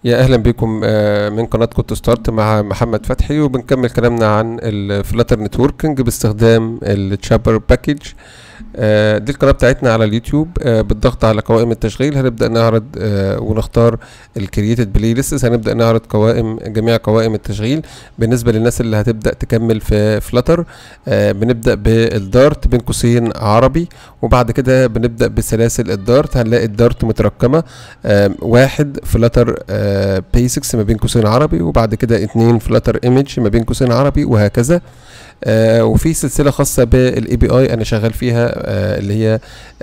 يا اهلا بكم آه، من قناه كنت ستارت مع محمد فتحي وبنكمل كلامنا عن الفلاتر نتوركينج باستخدام التشابر باكج آه، دي القناه بتاعتنا على اليوتيوب آه، بالضغط على قوائم التشغيل هنبدا نعرض آه، ونختار الكرييتد بلاي ليست هنبدا نعرض قوائم جميع قوائم التشغيل بالنسبه للناس اللي هتبدا تكمل في فلاتر بنبدا بالدارت بين قوسين عربي وبعد كده بنبدا بسلاسل الدارت هنلاقي الدارت مترقمه آه، واحد فلاتر بيسكس ما بين قوسين عربي وبعد كده اتنين فلاتر ايمج ما بين قوسين عربي وهكذا آه وفي سلسله خاصه بالاي بي اي انا شغال فيها آه اللي هي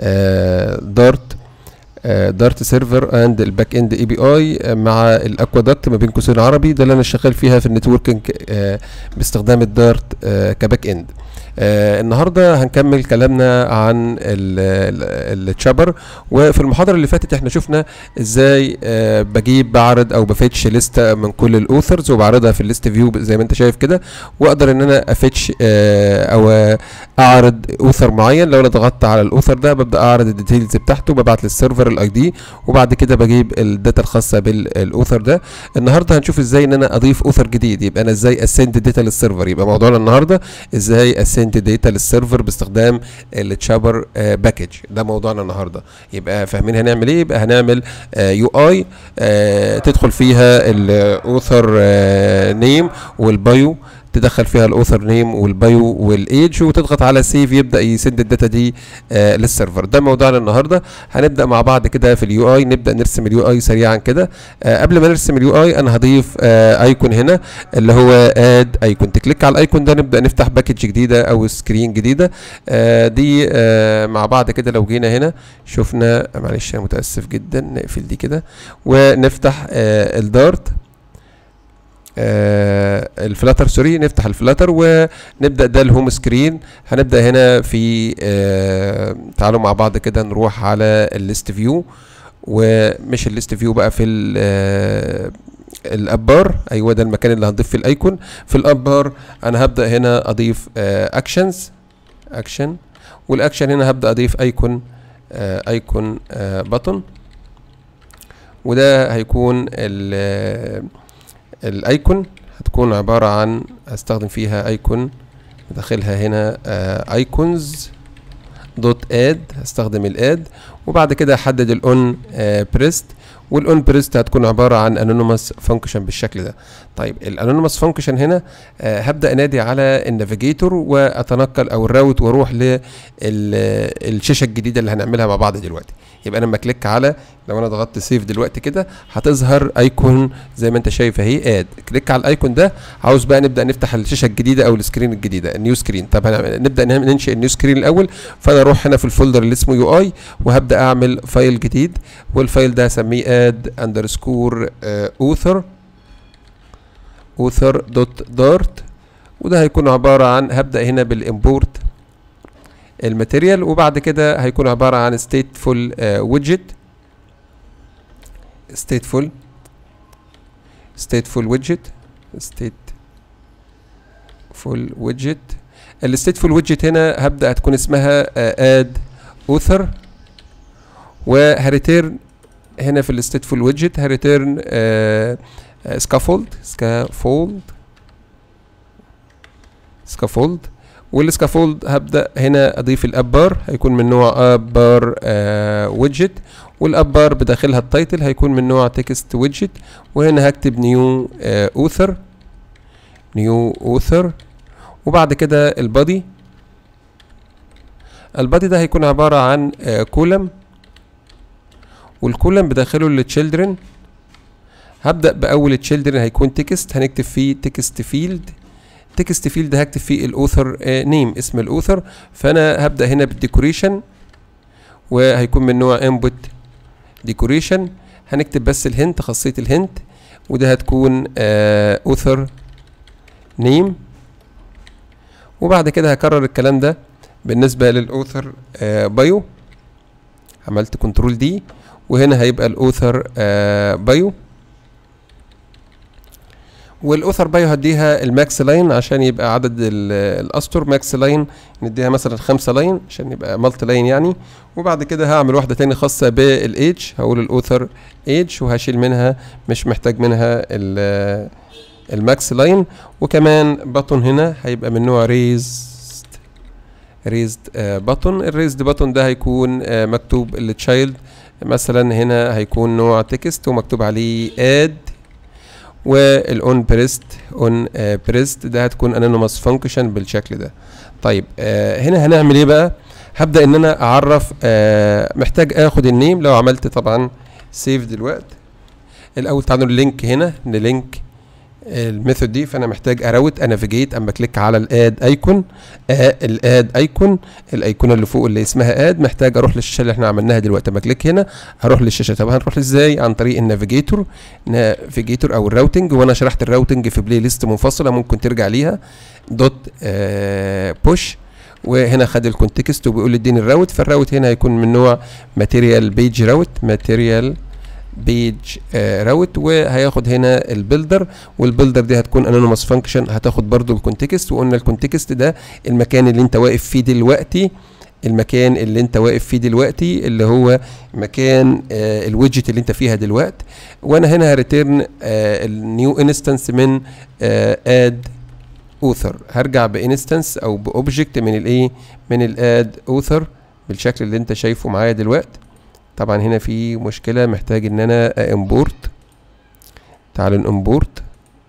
آه دارت دارت سيرفر اند الباك اند اي بي اي مع الاكوادكت ما بين قوسين عربي ده اللي انا شغال فيها في النتوركينج آه باستخدام الدارت آه كباك اند آه النهارده هنكمل كلامنا عن التشابر وفي المحاضره اللي فاتت احنا شفنا ازاي آه بجيب بعرض او بفتش لسته من كل الاوثرز وبعرضها في الليست فيو زي ما انت شايف كده واقدر ان انا افتش آه او اعرض اوثر معين لو انا ضغطت على الاوثر ده ببدا اعرض الديتيلز بتاعته ببعت للسيرفر الاي دي وبعد كده بجيب الداتا الخاصه بالاوثر ده النهارده هنشوف ازاي ان انا اضيف اوثر جديد يبقى انا ازاي اسند داتا للسيرفر يبقى موضوعنا النهارده ازاي اسند داتا للسيرفر باستخدام التشابر باكج ده موضوعنا النهارده يبقى فاهمين هنعمل ايه يبقى هنعمل يو اي تدخل فيها الاوثر نيم والبايو تدخل فيها الاوثر نيم والبايو والايج وتضغط على سيف يبدا يسند الداتا دي آه للسيرفر ده موضوعنا النهارده هنبدا مع بعض كده في اليو اي نبدا نرسم اليو اي سريعا كده آه قبل ما نرسم اليو اي انا هضيف آه ايكون هنا اللي هو اد ايكون تكليك على الايكون ده نبدا نفتح باكج جديده او سكرين جديده آه دي آه مع بعض كده لو جينا هنا شفنا معلش انا متاسف جدا نقفل دي كده ونفتح آه الدارت آه الفلاتر سوري نفتح الفلاتر ونبدا ده الهوم سكرين هنبدا هنا في آه تعالوا مع بعض كده نروح على الليست فيو ومش الليست فيو بقى في آه الابار ايوه ده المكان اللي هنضيف فيه الايكون في الابار انا هبدا هنا اضيف اكشنز اكشن والاكشن هنا هبدا اضيف ايكون ايكون بطن وده هيكون الايكون هتكون عبارة عن هستخدم فيها ايكون داخلها هنا ايكونز دوت اد هستخدم الاد وبعد كده احدد الاون بريست والاون بريست هتكون عباره عن انونيموس فانكشن بالشكل ده طيب الانونيموس فانكشن هنا آه هبدا انادي على النافيجيتور واتنقل او الراوت واروح للشاشه الجديده اللي هنعملها مع بعض دلوقتي يبقى انا لما كليك على لو انا ضغطت سيف دلوقتي كده هتظهر ايكون زي ما انت شايف اهي اد كليك على الايكون ده عاوز بقى نبدا نفتح الشاشه الجديده او السكرين الجديده النيو سكرين طب نبدا ننشئ النيو سكرين الاول فانا اروح هنا في الفولدر اللي اسمه يو اي وهبدا اعمل فايل جديد والفايل ده هسميه اد اندرسكور اوثر اوثر دوت دارت وده هيكون عباره عن هبدا هنا بالامبورت الماتيريال وبعد كده هيكون عباره عن stateful widget stateful stateful widget stateful widget الstateful widget هنا هبدا هتكون اسمها add author وهريتيرن هنا في الستيتفول ويدجت هريتيرن سكافولد سكافولد سكافولد والسكافولد هبدا هنا اضيف الابار هيكون من نوع ابار ويدجت والابار بداخلها التايتل هيكون من نوع تكست ويدجت وهنا هكتب نيو اوثر نيو اوثر وبعد كده البادي البادي ده هيكون عباره عن كولم والكولم بداخله التشيلدرن هبدا باول تشيلدرن هيكون تكست هنكتب فيه تكست فيلد تكست فيلد هكتب فيه الاوثر نيم اسم الاوثر فانا هبدا هنا بالديكوريشن وهيكون من نوع انبوت ديكوريشن هنكتب بس الهنت خاصيه الهنت وده هتكون اوثر نيم وبعد كده هكرر الكلام ده بالنسبه للاوثر بايو عملت كنترول دي وهنا هيبقى الاوثر بايو والاوثر بايو هديها الماكس لاين عشان يبقى عدد ال- الاسطر ماكس لاين نديها مثلا خمسة لاين عشان يبقى مالتي لاين يعني وبعد كده هعمل واحده تاني خاصه بالايدج هقول الاوثر ايدج وهشيل منها مش محتاج منها ال- الماكس لاين وكمان بطن هنا هيبقى من نوع ريزد ريزد بطن الريزد بطن ده هيكون آه، مكتوب التشايلد مثلا هنا هيكون نوع تكست ومكتوب عليه اد والاون بريست اون بريست ده هتكون انونيموس فانكشن بالشكل ده طيب آه هنا هنعمل ايه بقى هبدا ان انا اعرف آه محتاج اخد النيم لو عملت طبعا سيف دلوقتي الاول تعالوا اللينك هنا نلينك الميثود دي فانا محتاج اراوت انافيجيت اما كليك على الاد ايكون آه الاد ايكون الايقونه اللي فوق اللي اسمها اد محتاج اروح للشاشه اللي احنا عملناها دلوقتي اما كليك هنا هروح للشاشه طب هنروح ازاي عن طريق النافيجيتور نافيجيتور او الراوتنج وانا شرحت الراوتنج في بلاي ليست منفصله ممكن ترجع ليها دوت آه بوش وهنا خد الكونتكست وبيقول لي اديني الراوت فالراوت هنا هيكون من نوع ماتيريال بيج راوت ماتيريال بيج راوت وهياخد هنا البيلدر والبيلدر دي هتكون انونيموس فانكشن هتاخد برضو الكونتكست وقلنا الكونتكست ده المكان اللي انت واقف فيه دلوقتي المكان اللي انت واقف فيه دلوقتي اللي هو مكان آه الويدجت اللي انت فيها دلوقتي وانا هنا هريتيرن آه النيو انستنس من آه اد اوثر هرجع بانستنس او باوبجكت من الايه من الاد اوثر بالشكل اللي انت شايفه معايا دلوقتي طبعا هنا في مشكله محتاج ان انا امبورت تعالوا نمبورت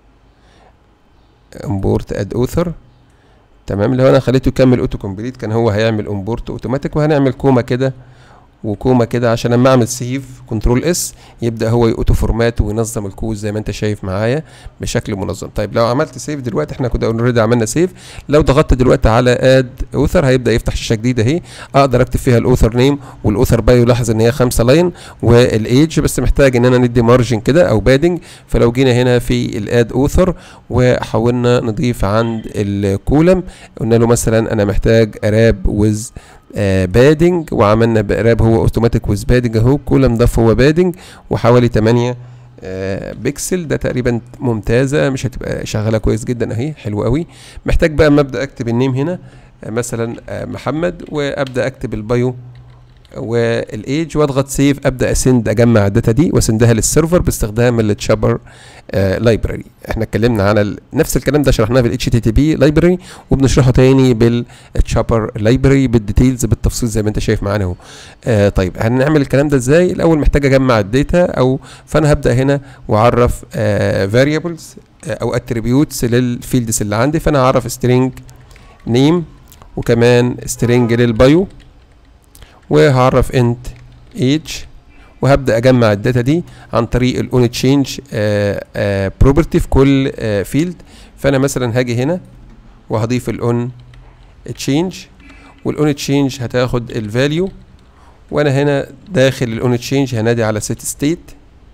امبورت اد اوثر تمام لو انا خليته يكمل اوتو كومبليت كان هو هيعمل امبورت اوتوماتيك وهنعمل كوما كده وكوما كده عشان لما اعمل سيف كنترول اس يبدا هو يوتو فورمات وينظم الكود زي ما انت شايف معايا بشكل منظم طيب لو عملت سيف دلوقتي احنا كنا اوريدي عملنا سيف لو ضغطت دلوقتي على اد اوثر هيبدا يفتح شاشه جديده اهي اقدر اكتب فيها الاوثر نيم والاوثر بايو لاحظ ان هي خمسة لاين والايدج بس محتاج ان انا ندي مارجن كده او بادنج فلو جينا هنا في الاد اوثر وحاولنا نضيف عند الكولم قلنا له مثلا انا محتاج اراب ويز آه بادنج وعملنا بقراب هو اوتوماتيك ويز بادنج اهو كل مضاف هو بادنج وحوالي 8 آه بيكسل ده تقريبا ممتازه مش هتبقى شغاله كويس جدا اهي حلو قوي محتاج بقى اما ابدا اكتب النيم هنا آه مثلا آه محمد وابدا اكتب البايو والايج واضغط سيف ابدا اسند اجمع الداتا دي واسندها للسيرفر باستخدام التشابر آه لايبراري احنا اتكلمنا عن ال... نفس الكلام ده شرحناه بالاتش تي تي بي لايبراري وبنشرحه تاني بالتشابر لايبراري بالديتيلز بالتفصيل زي ما انت شايف معانا اهو آه طيب هنعمل الكلام ده ازاي الاول محتاج اجمع الداتا او فانا هبدا هنا واعرف فاريبلز آه او اتريبيوتس للفيلدز اللي عندي فانا هعرف سترينج نيم وكمان سترينج للبايو وهعرف انت ايج وهبدا اجمع الداتا دي عن طريق الاون تشينج بروبرتي في كل فيلد فانا مثلا هاجي هنا وهضيف الاون تشينج والاون تشينج هتاخد الفاليو وانا هنا داخل الاون تشينج هنادي على set state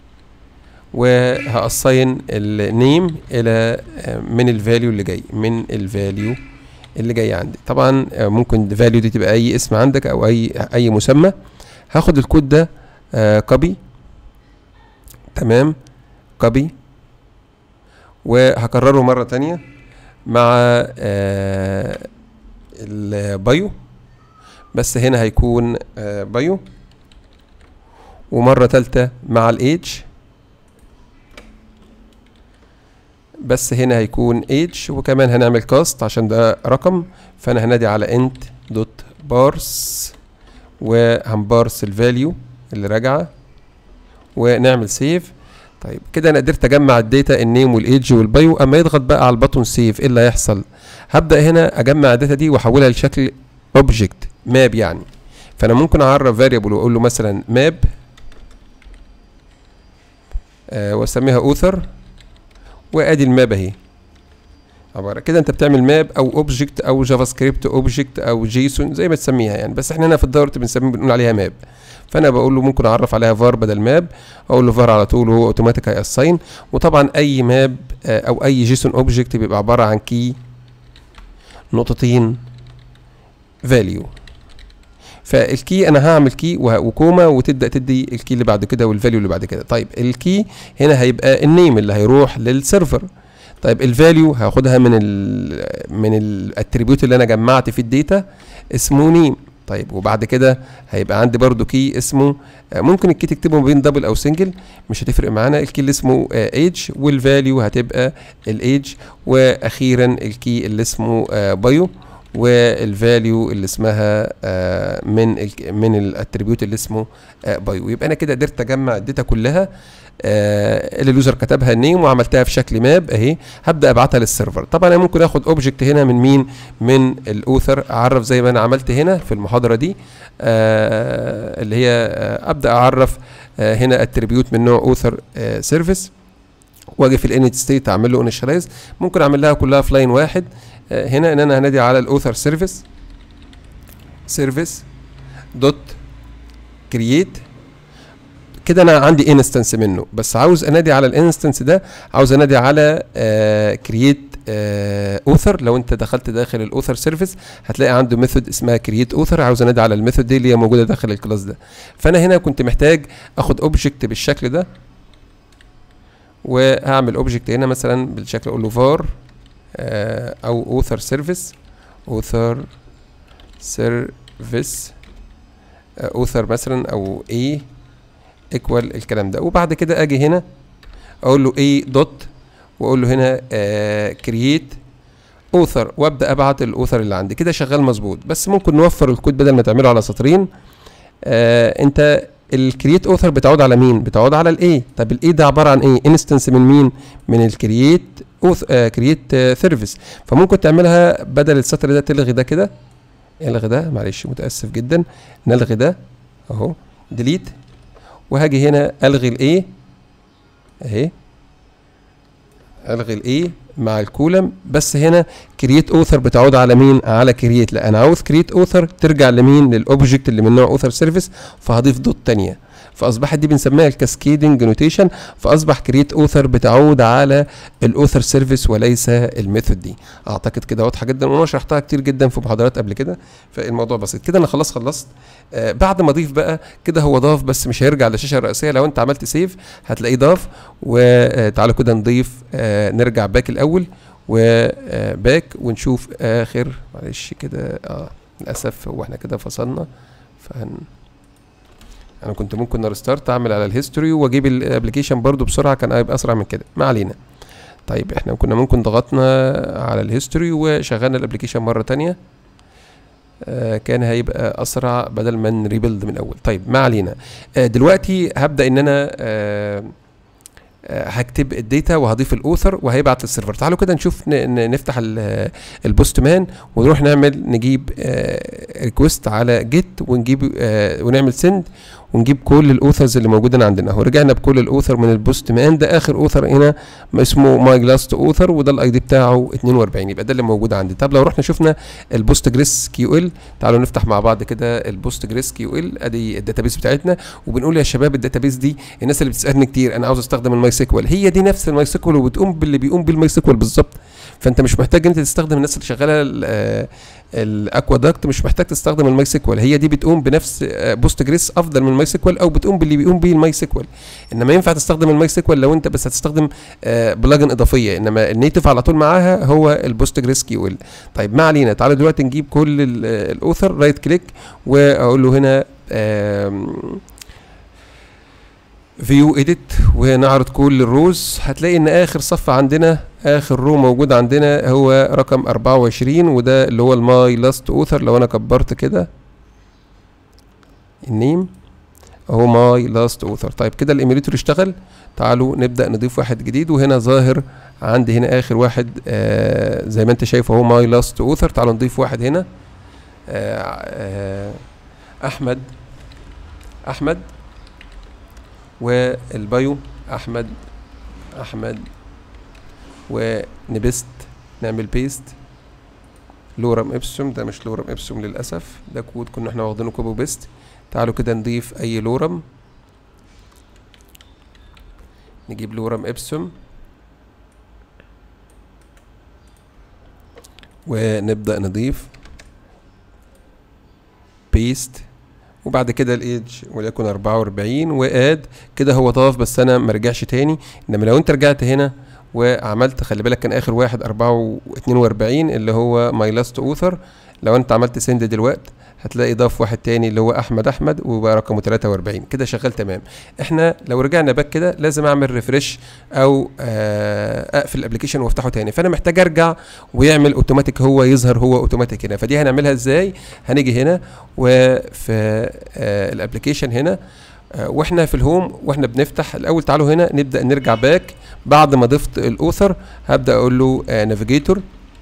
وهاساين النيم الى من الفاليو اللي جاي من الفاليو اللي جاي عندي طبعا ممكن الفاليو دي تبقى اي اسم عندك او اي اي مسمى هاخد الكود ده كوبي تمام كوبي وهكرره مرة تانية مع آه البايو بس هنا هيكون آه بايو ومرة تالتة مع الايدج بس هنا هيكون age وكمان هنعمل كاست عشان ده رقم فانا هنادي على انت دوت بارس وهنبارس الفاليو اللي راجعه ونعمل سيف طيب كده انا قدرت اجمع الداتا النيم والايدج والبايو اما يضغط بقى على البطن سيف ايه اللي هيحصل هبدا هنا اجمع الداتا دي واحولها لشكل اوبجكت ماب يعني فانا ممكن اعرف فاريبل واقول له مثلا ماب آه واسميها اوثر وادي الماب اهي عباره كده انت بتعمل ماب او اوبجكت او جافا سكريبت اوبجكت او جيسون زي ما تسميها يعني بس احنا هنا في الدورة بنسميه بنقول عليها ماب فانا بقول له ممكن اعرف عليها فار بدل ماب اقول له فار على طول وهو اوتوماتيك هيأساين وطبعا اي ماب او اي جيسون اوبجكت بيبقى عباره عن كي نقطتين فاليو فالكي انا هعمل كي وكوما وتبدا تدي الكي اللي بعد كده والفاليو اللي بعد كده طيب الكي هنا هيبقى النيم اللي هيروح للسيرفر طيب الفاليو هاخدها من ال من الاتريبيوت اللي انا جمعت فيه الداتا اسمه نيم طيب وبعد كده هيبقى عندي برضو كي اسمه آه، ممكن الكي تكتبه ما بين دبل او سنجل مش هتفرق معانا الكي اللي اسمه ايج والفاليو هتبقى الايج واخيرا الكي اللي اسمه بايو والفاليو اللي اسمها آه، من ال من الاتريبيوت اللي اسمه بايو يبقى انا كده قدرت اجمع الداتا كلها آه، اللي اليوزر كتبها نيم وعملتها في شكل ماب اهي هبدا ابعتها للسيرفر طبعا انا ممكن اخد اوبجكت هنا من مين من الاوثر اعرف زي ما انا عملت هنا في المحاضره دي آه اللي هي آه ابدا اعرف آه هنا اتريبيوت من نوع اوثر آه سيرفيس واجي في الانت ستيت اعمل له انيشاليز ممكن اعمل لها كلها في لاين واحد آه هنا ان انا هنادي على الاوثر سيرفيس سيرفيس دوت كرييت كده انا عندي انستنس منه بس عاوز انادي على الانستنس ده عاوز انادي على كرييت اوثر لو انت دخلت داخل الاوثر سيرفيس هتلاقي عنده ميثود اسمها كرييت اوثر عاوز انادي على الميثود دي اللي هي موجوده داخل الكلاس ده فانا هنا كنت محتاج اخد اوبجكت بالشكل ده وهعمل اوبجكت هنا مثلا بالشكل اقول له فار او اوثر سيرفيس اوثر سيرفيس اوثر مثلا او ايه ايكوال الكلام ده وبعد كده اجي هنا اقول له ايه دوت واقول له هنا كرييت اوثر وابدا ابعت الاوثر اللي عندي كده شغال مظبوط بس ممكن نوفر الكود بدل ما تعمله على سطرين آه انت الكرييت اوثر بتعود على مين بتعود على الاي طب الاي ده عباره عن ايه انستنس من مين من الكرييت اوث كرييت سيرفيس فممكن تعملها بدل السطر ده تلغي ده كده الغي ده معلش متاسف جدا نلغي ده اهو ديليت وهاجي هنا الغي الايه اهي الغي الايه مع الكولم بس هنا كرييت اوثر بتعود على مين على كرييت لا انا عاوز كرييت اوثر ترجع لمين للاوبجكت اللي من نوع اوثر سيرفيس فهضيف دوت تانية فاصبحت دي بنسميها الكاسكيدنج نوتيشن فاصبح كرييت اوثر بتعود على الاوثر سيرفيس وليس الميثود دي اعتقد كده واضحه جدا وانا شرحتها كتير جدا في محاضرات قبل كده فالموضوع بسيط كده انا خلاص خلصت آه بعد ما اضيف بقى كده هو ضاف بس مش هيرجع للشاشه الرئيسيه لو انت عملت سيف هتلاقيه ضاف وتعالوا كده نضيف آه نرجع باك الاول وباك ونشوف اخر معلش كده اه للاسف هو احنا كده فصلنا فهن انا كنت ممكن ريستارت اعمل على الهيستوري واجيب الابلكيشن برضو بسرعه كان هيبقى اسرع من كده ما علينا طيب احنا كنا ممكن ضغطنا على الهيستوري وشغلنا الابلكيشن مره تانية آه كان هيبقى اسرع بدل ما نريبلد من الاول طيب ما علينا آه دلوقتي هبدا ان انا آه هكتب الداتا وهضيف الاوثر وهيبعت للسيرفر تعالوا كده نشوف نفتح البوست مان ونروح نعمل نجيب ريكوست على جيت ونجيب ونعمل سند ونجيب كل الاوثرز اللي موجودين عندنا اهو رجعنا بكل الاوثر من البوست مان ده اخر اوثر هنا اسمه ماي لاست اوثر وده الاي دي بتاعه 42 يبقى ده اللي موجود عندي طب لو رحنا شفنا البوست جريس كيو ال تعالوا نفتح مع بعض كده البوست جريس كيو ال ادي الداتابيس بتاعتنا وبنقول يا شباب الداتابيس دي الناس اللي بتسالني كتير انا عاوز استخدم الماي سيكوال هي دي نفس الماي سيكوال وبتقوم باللي بيقوم بالماي سيكوال بالظبط فانت مش محتاج انت تستخدم الناس اللي شغاله الاكوادكت مش محتاج تستخدم الماي سيكوال هي دي بتقوم بنفس بوست جريس افضل من الماي سيكوال او بتقوم باللي بيقوم بيه الماي سيكوال انما ينفع تستخدم الماي سيكوال لو انت بس هتستخدم بلجن اضافيه انما النيتف على طول معاها هو البوست جريس كيو ال طيب ما علينا تعالوا دلوقتي نجيب كل الاوثر رايت كليك واقول له هنا فيو اديت ونعرض كل الروز هتلاقي ان اخر صف عندنا اخر رو موجود عندنا هو رقم 24 وده اللي هو الماي لاست اوثر لو انا كبرت كده النيم اهو ماي لاست اوثر طيب كده الايميليتور اشتغل تعالوا نبدا نضيف واحد جديد وهنا ظاهر عندي هنا اخر واحد آه زي ما انت شايف اهو ماي لاست اوثر تعالوا نضيف واحد هنا آه آه احمد احمد والبايو احمد احمد ونبست نعمل بيست لورم ابسوم ده مش لورم ابسوم للاسف ده كود كنا احنا واخدينه كوبي بيست تعالوا كده نضيف اي لورم نجيب لورم ابسوم ونبدا نضيف بيست وبعد كده الايدج وليكن 44 واد كده هو ضاف بس انا ما رجعش تاني انما لو انت رجعت هنا وعملت خلي بالك كان اخر واحد 442 اللي هو ماي لاست اوثر لو انت عملت سند دلوقتي هتلاقي ضاف واحد تاني اللي هو احمد احمد وبقى رقمه 43 كده شغال تمام احنا لو رجعنا باك كده لازم اعمل ريفرش او آه، اقفل الابلكيشن وافتحه تاني فانا محتاج ارجع ويعمل اوتوماتيك هو يظهر هو اوتوماتيك هنا فدي هنعملها ازاي هنيجي هنا وفي آه، الابلكيشن هنا آه، واحنا في الهوم واحنا بنفتح الاول تعالوا هنا نبدا نرجع باك بعد ما ضفت الاوثر هبدا اقول له نافيجيتور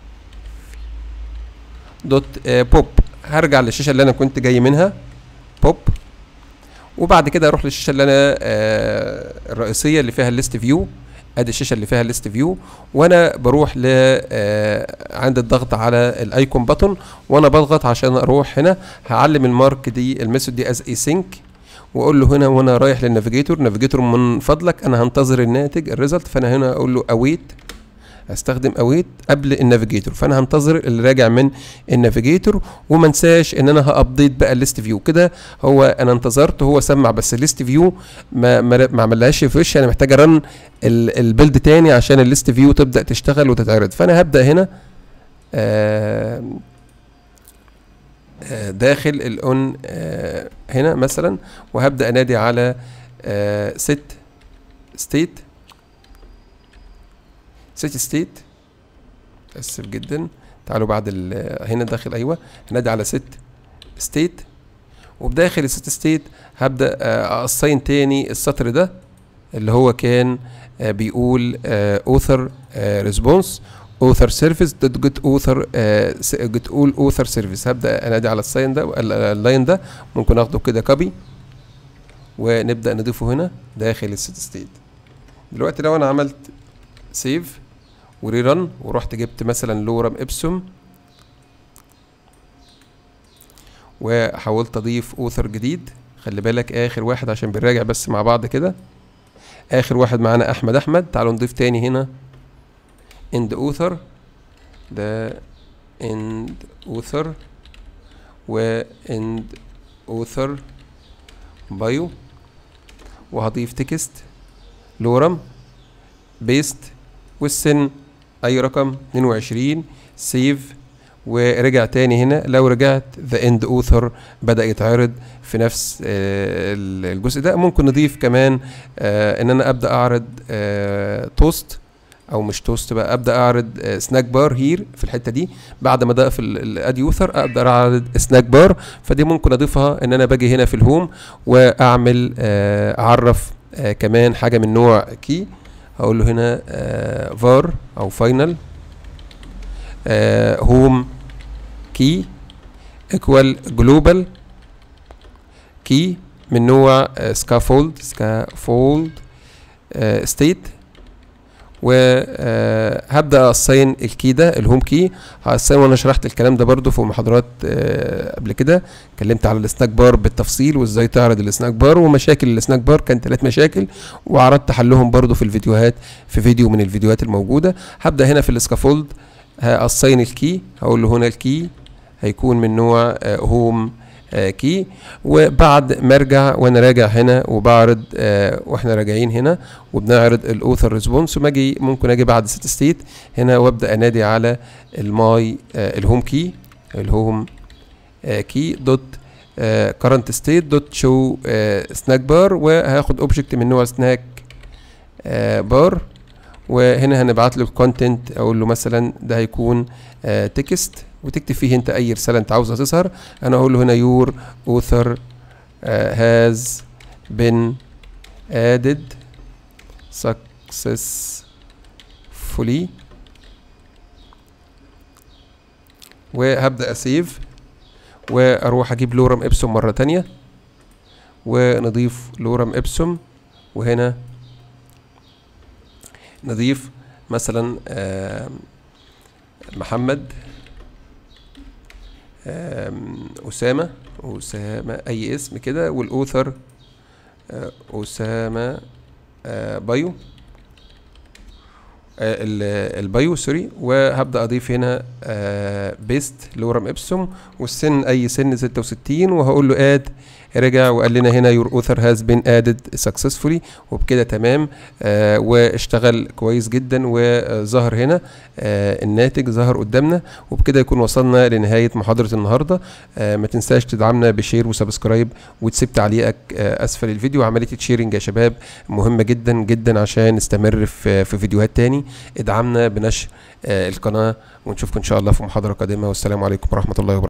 دوت بوب هرجع للشاشه اللي انا كنت جاي منها بوب وبعد كده اروح للشاشه اللي انا آه الرئيسيه اللي فيها الليست فيو ادي الشاشه اللي فيها الليست فيو وانا بروح ل آه عند الضغط على الايكون بutton وانا بضغط عشان اروح هنا هعلم المارك دي الميثود دي از اي سينك واقول له هنا وانا رايح للنافيجيتور نافيجيتور من فضلك انا هنتظر الناتج الريزلت فانا هنا اقول له اويت استخدم اويت قبل النافيجيتور فانا هنتظر اللي راجع من النافيجيتور وما انساش ان انا هابديت بقى الليست فيو كده هو انا انتظرت هو سمع بس الليست فيو ما ما, ما عملهاش في وشي انا محتاج ارن البيلد تاني عشان الليست فيو تبدا تشتغل وتتعرض فانا هبدا هنا آه آه داخل الاون آه هنا مثلا وهبدا انادي على ست ستيت سيتي ستيت اسف جدا تعالوا بعد هنا داخل ايوه هنادي على ست ستيت وبداخل الست ستيت هبدا اقصين تاني السطر ده اللي هو كان بيقول اوثر ريسبونس اوثر سيرفيس دوت جيت اوثر جيت اول اوثر سيرفيس هبدا انادي على الساين ده اللاين ده ممكن اخده كده كوبي ونبدا نضيفه هنا داخل الست ستيت دلوقتي لو انا عملت سيف وريرن ورحت جبت مثلا لورم ابسوم وحاولت اضيف اوثر جديد خلي بالك اخر واحد عشان بنراجع بس مع بعض كده اخر واحد معانا احمد احمد تعالوا نضيف تاني هنا اند اوثر ده اند اوثر واند اوثر بايو وهضيف تكست لورم بيست والسن اي رقم 22 سيف ورجع تاني هنا لو رجعت ذا اند اوثر بدا يتعرض في نفس الجزء ده ممكن نضيف كمان ان انا ابدا اعرض توست او مش توست بقى ابدا اعرض سناك بار هير في الحته دي بعد ما اضيف الاد يوثر اقدر اعرض سناك بار فدي ممكن اضيفها ان انا باجي هنا في الهوم واعمل اعرف كمان حاجه من نوع كي هقول له هنا فار او فاينل هوم كي ايكوال جلوبال كي من نوع سكافولد سكافولد ستيت وهبدا اصين الكي ده الهوم كي هصين وانا شرحت الكلام ده برضو في محاضرات قبل كده اتكلمت على السناك بار بالتفصيل وازاي تعرض السناك بار ومشاكل السناك بار كان ثلاث مشاكل وعرضت حلهم برضو في الفيديوهات في فيديو من الفيديوهات الموجوده هبدا هنا في السكافولد هقصين الكي هقول له هنا الكي هيكون من نوع هوم كي وبعد ما ارجع وانا راجع هنا وبعرض آه واحنا راجعين هنا وبنعرض الاوثر ريسبونس وما اجي ممكن اجي بعد ست ستيت هنا وابدا انادي على الماي آه الهوم كي الهوم آه كي دوت كرنت ستيت دوت شو سناك بار وهاخد اوبجكت من نوع سناك بار وهنا هنبعت له الكونتنت اقول له مثلا ده هيكون تكست وتكتب فيه انت اي رساله انت عاوزها تظهر انا اقول له هنا يور اوثر هاز بين ادد successfully وهبدا اسيف واروح اجيب لورم ابسوم مره تانية ونضيف لورم ابسوم وهنا نضيف مثلا محمد أسامة أسامة أي اسم كده والأوثر أسامة بايو البايو سوري وهبدا اضيف هنا بيست لورم ابسوم والسن اي سن 66 وهقول له اد رجع وقال لنا هنا يور اوثر هاز بين ادد سكسسفولي وبكده تمام آه واشتغل كويس جدا وظهر هنا آه الناتج ظهر قدامنا وبكده يكون وصلنا لنهايه محاضره النهارده آه ما تنساش تدعمنا بشير وسبسكرايب وتسيب تعليقك آه اسفل الفيديو عمليه الشيرنج يا شباب مهمه جدا جدا عشان نستمر في في فيديوهات تاني ادعمنا بنشر آه القناه ونشوفكم ان شاء الله في محاضره قادمه والسلام عليكم ورحمه الله وبركاته